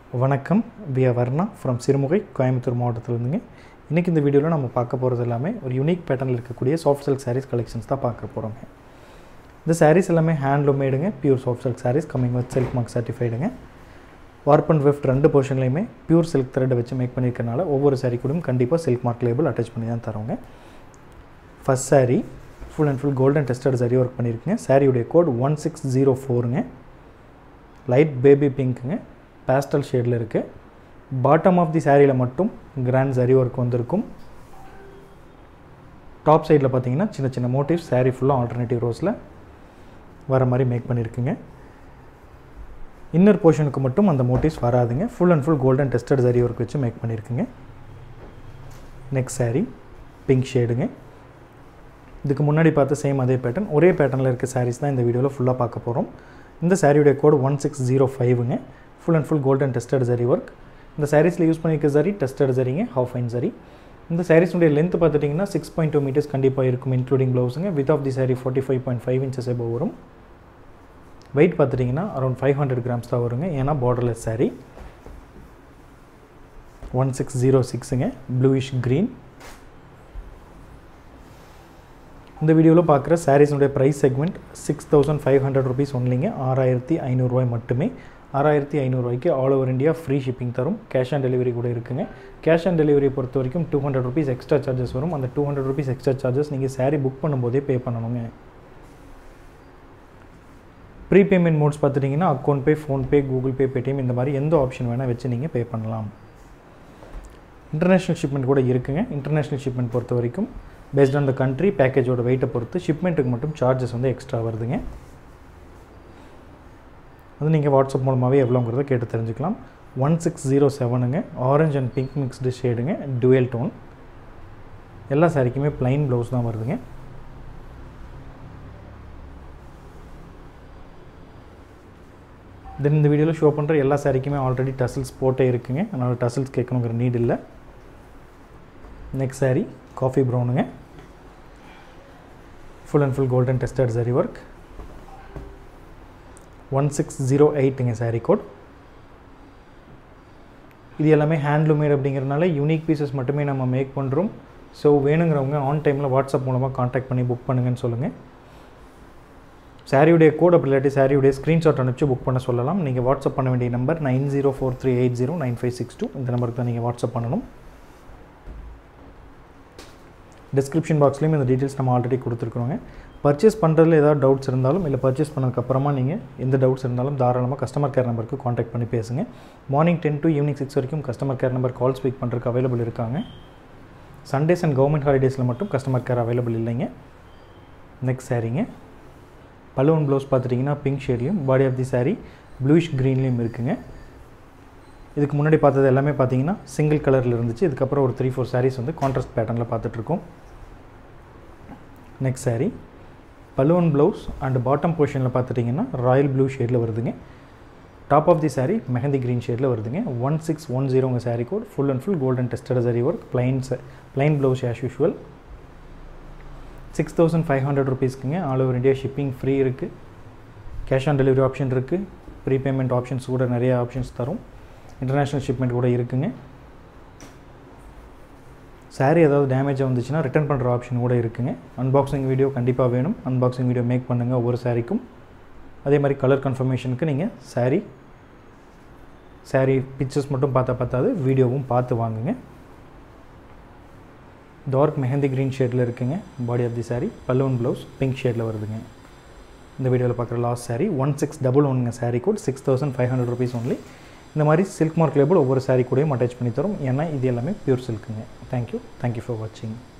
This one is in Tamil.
வணக்கம் வியா வர்ணா ஃப்ரம் சிறுமுகை கோயம்புத்தூர் மாவட்டத்திலேருந்துங்க இன்றைக்கி இந்த வீடியோவில் நம்ம பார்க்க போகிறது எல்லாமே ஒரு யூனிக் பேட்டர்னில் இருக்கக்கூடிய சாஃப்ட் சில்க் சாரீஸ் கலெக்ஷன்ஸ் தான் பார்க்க போகிறோங்க இந்த சாரீஸ் எல்லாமே ஹேண்ட்லூம் மேடுங்க pure soft silk saris coming with silk mark சர்டிஃபைடுங்க வார்ப் அண்ட் வெஃப்ட் ரெண்டு போர்ஷன்லையுமே பியூர் சில்க் த்ரெட்டை வச்சு மேக் பண்ணியிருக்கனால ஒவ்வொரு சாரீ கூடயும் கண்டிப்பாக சில்க் மார்க் லேபிள் அட்டாச் பண்ணி தான் தரோங்க first sari full and full golden tested சரி ஒர்க் பண்ணியிருக்குங்க சாரியுடைய கோட் ஒன் சிக்ஸ் ஜீரோ ஃபோருங்க லைட் பேபி பிங்க்குங்க பேஸ்டல் ஷேடில் இருக்குது பாட்டம் ஆஃப் தி சாரியில் மட்டும் கிராண்ட் சரி ஒர்க் வந்திருக்கும் டாப் சைடில் பார்த்தீங்கன்னா சின்ன சின்ன மோட்டிவ்ஸ் சாரீ ஃபுல்லாக ஆல்டர்னேட்டிவ் ரோஸில் வர மாதிரி மேக் பண்ணியிருக்குங்க இன்னர் போர்ஷனுக்கு மட்டும் அந்த மோட்டிவ்ஸ் வராதுங்க full and full golden tested சரி ஒர்க் வச்சு மேக் பண்ணியிருக்குங்க நெக்ஸ்ட் சாரீ பிங்க் ஷேடுங்க இதுக்கு முன்னாடி பார்த்த சேம் அதே பேட்டர்ன் ஒரே பேட்டர்னில் இருக்க சாரீஸ் தான் இந்த வீடியோவில் ஃபுல்லாக பார்க்க போகிறோம் இந்த சாரியுடைய கோடு ஒன் சிக்ஸ் ஜீரோ ஃபைவுங்க full and full golden tested zari work இந்த சாரீஸில் யூஸ் பண்ணியிருக்க சரி டெஸ்டட் சரிங்க ஹாஃப் ஃபைன் சரி இந்த சாரீஸுடைய லென்த் பார்த்துட்டிங்கன்னா சிக்ஸ் பாயிண்ட் டூ மீட்டர்ஸ் கண்டிப்பாக இருக்கும் இன்க்ளூடிங் ப்ளவுஸுங்க with of the sari forty five point five inches above வரும் வெயிட் பார்த்துட்டிங்கன்னா அரௌண்ட் ஃபைவ் ஹண்ட்ரட் கிராம்ஸ் தான் வருங்க ஏன்னா borderless sari one six zero சிக்ஸுங்க ப்ளூயிஷ் க்ரீன் இந்த வீடியோவில் பார்க்குற சாரீஸுடைய price segment six thousand five hundred rupees ஒன்லிங்க ஆறாயிரத்தி ஐநூறுரூவாய் மட்டுமே ஆறாயிரத்தி ஐநூறுரூவாய்க்கு all over India free shipping தரும் கேஷ் ஆன் டெலிவரி கூட இருக்குங்க கேஷ் ஆன் டெலிவரி பொறுத்த வரைக்கும் two hundred rupees extra charges வரும் அந்த two hundred rupees extra charges நீங்கள் சாரீ புக் பண்ணும்போதே பே பண்ணணுங்க ப்ரீ பேமெண்ட் மோட்ஸ் பார்த்துட்டிங்கன்னா account pay PhonePe Google Pay Paytm இந்த மாதிரி எந்த ஆப்ஷன் வேணால் வச்சு நீங்கள் பே பண்ணலாம் இன்டர்நேஷ்னல் ஷிப்மெண்ட் கூட இருக்குங்க இன்டர்நேஷ்னல் ஷிப்மெண்ட் பொறுத்த வரைக்கும் பேஸ்ட் ஆன் த கண்ட்ரி பேக்கேஜோட வெயிட்டை பொறுத்து ஷிப்மெண்ட்டுக்கு மட்டும் சார்ஜஸ் வந்து எக்ஸ்ட்ரா வருதுங்க அது நீங்கள் வாட்ஸ்அப் மூலமாகவே எவ்வளோங்கிறத கேட்டு தெரிஞ்சுக்கலாம் ஒன் சிக்ஸ் ஜீரோ செவனுங்க ஆரஞ்ச் அண்ட் பிங்க் மிக்ஸ்டு ஷேடுங்க டுவெல் டோன் எல்லா சாரிக்குமே ப்ளைன் ப்ளவுஸ் தான் வருதுங்க தென் இந்த வீடியோவில் ஷோ பண்ணுற எல்லா சாரிக்குமே ஆல்ரெடி டசல்ஸ் போட்டே இருக்குங்க அதனால் டசல்ஸ் கேட்கணுங்கிற நீட் இல்லை நெக்ஸ்ட் சாரீ காஃபி ப்ரௌனுங்க full and full golden tested சரி ஒர்க் ஒன் சிக்ஸ் ஜீரோ எயிட்டுங்க சாரீ கோட் இது எல்லாமே ஹேண்ட்லூமேட் அப்படிங்கிறனால யூனிக் பீசஸ் மட்டுமே நம்ம மேக் பண்ணுறோம் ஸோ வேணுங்கிறவங்க ஆன் டைமில் வாட்ஸ்அப் மூலமாக காண்டாக்ட் பண்ணி புக் பண்ணுங்கன்னு சொல்லுங்கள் சாரியுடைய கோட் அப்படி இல்லாட்டி சாரியுடைய ஸ்க்ரீன்ஷாட் அனுப்பிச்சு புக் பண்ண சொல்லலாம் நீங்கள் வாட்ஸ்அப் பண்ண வேண்டிய number nine zero four three eight zero nine five six two இந்த நம்பருக்கு தான் நீங்கள் வாட்ஸ்அப் பண்ணணும் டிஸ்கிரிப்ஷன் பாக்ஸ்லேயும் இந்த டீட்டெயில்ஸ் நம்ம ஆல்ரெடி கொடுத்துருக்குறோங்க பர்ச்சேஸ் பண்ணுறதுல ஏதாவது டவுட்ஸ் இருந்தாலும் இல்லை பர்ச்சேஸ் பண்ணதுக்கப்புறமா நீங்கள் எந்த டவுட்ஸ் இருந்தாலும் தாராளமாக கஸ்டமர் கேர் நம்பருக்கு காண்டாக்ட் பண்ணி பேசுங்க morning ten to evening six வரைக்கும் customer care number call speak பண்ணுறதுக்கு அவைலபிள் இருக்காங்க சண்டேஸ் அண்ட் கவர்மெண்ட் ஹாலிடேஸில் மட்டும் கஸ்டமர் கேர் அவைலபிள் இல்லைங்க நெக்ஸ்ட் சாரீங்க பலூன் ப்ளவுஸ் பார்த்துட்டிங்கன்னா பிங்க் ஷேட்லேயும் body of the sari bluish க்ரீன்லேயும் இருக்குங்க இதுக்கு முன்னாடி பார்த்தது எல்லாமே பார்த்தீங்கன்னா சிங்கிள் கலரில் இருந்துச்சு இதுக்கப்புறம் ஒரு த்ரீ ஃபோர் சாரீஸ் வந்து கான்ட்ராஸ்ட் பேட்டர்னில் பார்த்துட்ருக்கோம் next sari balloon blouse and bottom போர்ஷனில் பார்த்துட்டிங்கன்னா ராயல் ப்ளூ ஷேடில் வருதுங்க top of the sari mehndi green ஷேடில் வருதுங்க ஒன் சிக்ஸ் ஒன் ஜீரோங்க sari code full and full golden tested சரி work plain plain blouse as usual six thousand five hundred ருபீஸ்க்குங்க all over India shipping free இருக்குது கேஷ் ஆன் டெலிவரி ஆப்ஷன் இருக்குது ப்ரீ பேமெண்ட் ஆப்ஷன்ஸ் கூட நிறைய ஆப்ஷன்ஸ் தரும் இன்டர்நேஷ்னல் ஷிப்மெண்ட் கூட இருக்குங்க சாரீ ஏதாவது டேமேஜாக வந்துச்சுன்னா ரிட்டர்ன் பண்ணுற ஆப்ஷன் கூட இருக்குங்க அன்பாக்சிங் வீடியோ கண்டிப்பாக வேணும் அன்பாக்சிங் வீடியோ மேக் பண்ணுங்கள் ஒவ்வொரு சாரீக்கும் அதே மாதிரி கலர் கன்ஃபர்மேஷனுக்கு நீங்கள் சாரீ சாரீ பிக்சர்ஸ் மட்டும் பார்த்தா பார்த்தாது வீடியோவும் பார்த்து வாங்குங்க டார்க் மெஹந்தி க்ரீன் ஷேடில் இருக்குங்க body of the sari balloon blouse pink ஷேடில் வருதுங்க இந்த வீடியோவில் பார்க்குற last sari one six double ஒன்ங்க sari code six thousand five hundred rupees only இந்த மாதிரி சில்க் மார்க் லேபிள் ஒவ்வொரு சாரீ கூடயும் அட்டாச் பண்ணி தரும் ஏன்னா இது எல்லாமே பியூர் சில்க்குங்க தேங்க்யூ தேங்க்யூ ஃபார் வாட்சிங்